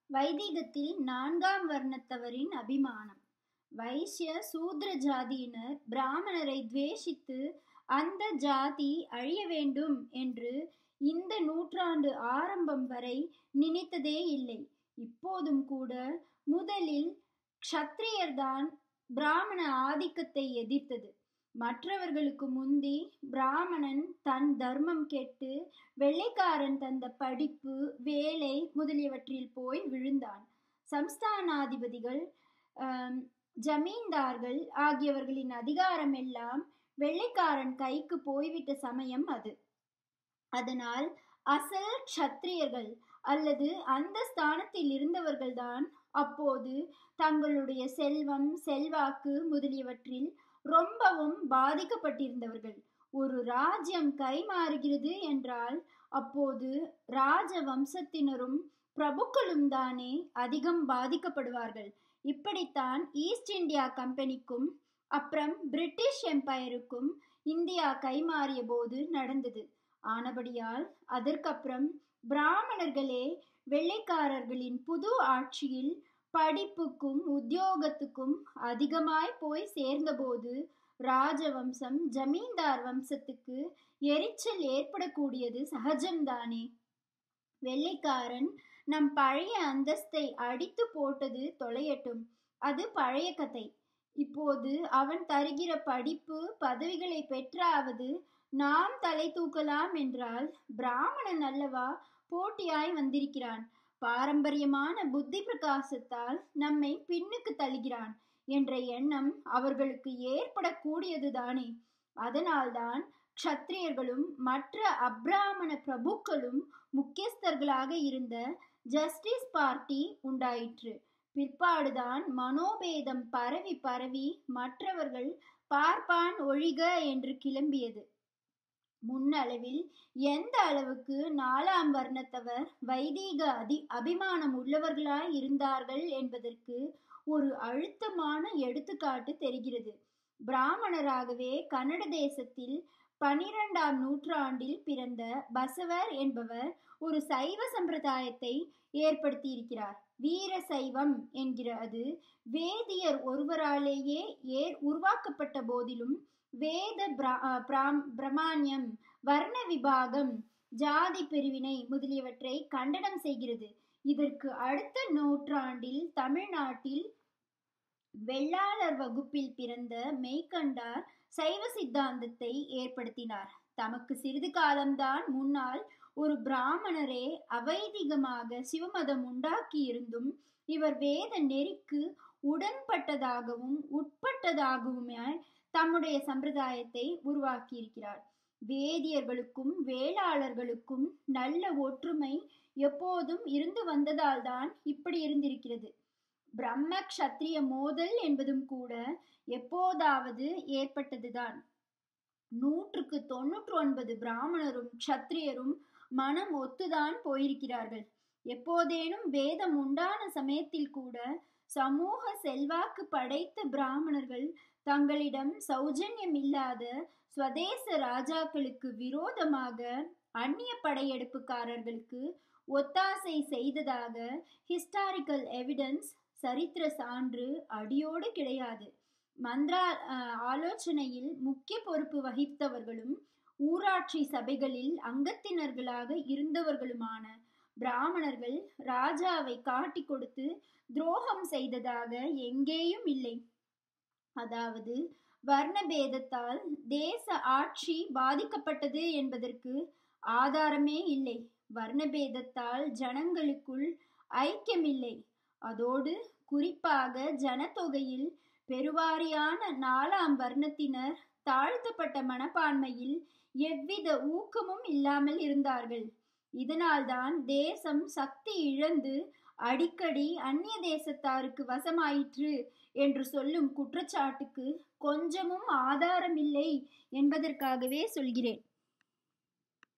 வைதிகத்தில் நான்காம் வர்ணத்தவரின் அபிமானம் வைசிய சூத்ர ஜாதியினர் பிராமணரை துவேஷித்து அந்த ஜாதி அழிய வேண்டும் என்று இந்த நூற்றாண்டு ஆரம்பம் வரை நினைத்ததே இல்லை இப்போதும் கூட முதலில் க்ஷத்ரியர்தான் பிராமண ஆதிக்கத்தை எதிர்த்தது மற்றவர்களுக்கு முந்தி பிராமணன் தன் தர்மம் கெட்டு வெள்ளைக்காரன் தந்த படிப்பு வேலை முதலியவற்றில் போய் விழுந்தான் சம்ஸ்தானாதிபதிகள் ஜமீன்தார்கள் ஆகியவர்களின் அதிகாரம் எல்லாம் வெள்ளைக்காரன் கைக்கு போய்விட்ட சமயம் அது அதனால் அசல் க்ஷத்ரியர்கள் அல்லது அந்த ஸ்தானத்தில் இருந்தவர்கள்தான் அப்போது தங்களுடைய செல்வம் செல்வாக்கு முதலியவற்றில் ரொம்பவும் பாதிக்கப்பட்டிருந்தவர்கள் ஒரு ராஜ்யம் கைமாறுகிறது என்றால் அப்போது ராஜ வம்சத்தினரும் பிரபுக்களும் தானே அதிகம் பாதிக்கப்படுவார்கள் இப்படித்தான் ஈஸ்ட் இந்தியா கம்பெனிக்கும் அப்புறம் பிரிட்டிஷ் எம்பையருக்கும் இந்தியா கைமாறிய போது நடந்தது ஆனபடியால் அதற்கப்புறம் பிராமணர்களே வெள்ளைக்காரர்களின் புது ஆட்சியில் படிப்புக்கும் உத்தியோகத்துக்கும் அதிகமாய் போய் சேர்ந்தபோது ராஜவம்சம் ஜமீன்தார் வம்சத்துக்கு எரிச்சல் ஏற்படக்கூடியது சகஜம்தானே வெள்ளைக்காரன் நம் பழைய அந்தஸ்தை அடித்து போட்டது தொலையட்டும் அது பழைய கதை இப்போது அவன் தருகிற படிப்பு பதவிகளை பெற்றாவது நாம் தலை தூக்கலாம் என்றால் பிராமணன் அல்லவா போட்டியாய் வந்திருக்கிறான் பாரம்பரியமான புத்தி பிரகாசத்தால் நம்மை பின்னுக்கு தள்ளுகிறான் என்ற எண்ணம் அவர்களுக்கு ஏற்படக்கூடியதுதானே அதனால்தான் க்ஷத்ரியர்களும் மற்ற அப்ராமண பிரபுக்களும் முக்கியஸ்தர்களாக இருந்த ஜஸ்டிஸ் பார்ட்டி உண்டாயிற்று பிற்பாடுதான் மனோபேதம் பரவி பரவி மற்றவர்கள் பார்ப்பான் ஒழிக என்று கிளம்பியது முன்னளவில் எந்த அளவுக்கு நாலாம் வர்ணத்தவர் வைதீக அதி அபிமானம் உள்ளவர்களாய் இருந்தார்கள் என்பதற்கு ஒரு அழுத்தமான எடுத்துக்காட்டு தெரிகிறது பிராமணராகவே கன்னட தேசத்தில் பனிரெண்டாம் நூற்றாண்டில் பிறந்த பசவர் என்பவர் ஒரு சைவ சம்பிரதாயத்தை ஏற்படுத்தியிருக்கிறார் வீர சைவம் என்கிற அது வேதியர் ஒருவராலேயே ஏர் உருவாக்கப்பட்ட போதிலும் வேத பிரமானியம் வர்ண விபாகம் ஜாதி பிரிவினை முதலியவற்றை கண்டனம் செய்கிறது இதற்கு அடுத்த நூற்றாண்டில் தமிழ்நாட்டில் வெள்ளாளர் வகுப்பில் பிறந்த மெய்கண்டார் சைவ சித்தாந்தத்தை ஏற்படுத்தினார் தமக்கு சிறிது காலம்தான் முன்னால் ஒரு பிராமணரே அவைதிகமாக சிவமதம் உண்டாக்கி இருந்தும் இவர் வேத நெறிக்கு உடன்பட்டதாகவும் உட்பட்டதாகவுமே தம்முடைய சம்பிரதாயத்தை உருவாக்கியிருக்கிறார் வேதியர்களுக்கும் வேளாளர்களுக்கும் நல்ல ஒற்றுமை எப்போதும் இருந்து வந்ததால் தான் இப்படி இருந்திருக்கிறது பிரம்ம க்ஷத்ரிய மோதல் என்பதும் கூட எப்போதாவது ஏற்பட்டதுதான் நூற்றுக்கு தொன்னூற்று ஒன்பது பிராமணரும் க்ஷத்ரியரும் மனம் ஒத்துதான் போயிருக்கிறார்கள் எப்போதேனும் வேதம் உண்டான சமயத்தில் கூட சமூக செல்வாக்கு படைத்த பிராமணர்கள் தங்களிடம் சௌஜன்யம் இல்லாத ஸ்வதேச ராஜாக்களுக்கு விரோதமாக அந்நிய படையெடுப்புக்காரர்களுக்கு ஒத்தாசை செய்ததாக ஹிஸ்டாரிக்கல் எவிடன்ஸ் சரித்திர சான்று அடியோடு கிடையாது மந்திரா ஆலோசனையில் முக்கிய பொறுப்பு வகித்தவர்களும் ஊராட்சி சபைகளில் அங்கத்தினர்களாக இருந்தவர்களுமான பிராமணர்கள் ராஜாவை காட்டி கொடுத்து துரோகம் செய்ததாக எங்கேயும் இல்லை அதாவது வர்ணபேதத்தால் தேச ஆட்சி பாதிக்கப்பட்டது என்பதற்கு ஆதாரமே இல்லை வர்ணபேதத்தால் ஜனங்களுக்குள் ஐக்கியமில்லை அதோடு குறிப்பாக ஜனத்தொகையில் பெருவாரியான நாலாம் வர்ணத்தினர் தாழ்த்தப்பட்ட மனப்பான்மையில் எவ்வித ஊக்கமும் இல்லாமல் இருந்தார்கள் இதனால்தான் தேசம் சக்தி இழந்து அடிக்கடி அந்நிய தேசத்தாருக்கு வசமாயிற்று என்று சொல்லும் குற்றச்சாட்டுக்கு கொஞ்சமும் ஆதாரமில்லை என்பதற்காகவே சொல்கிறேன்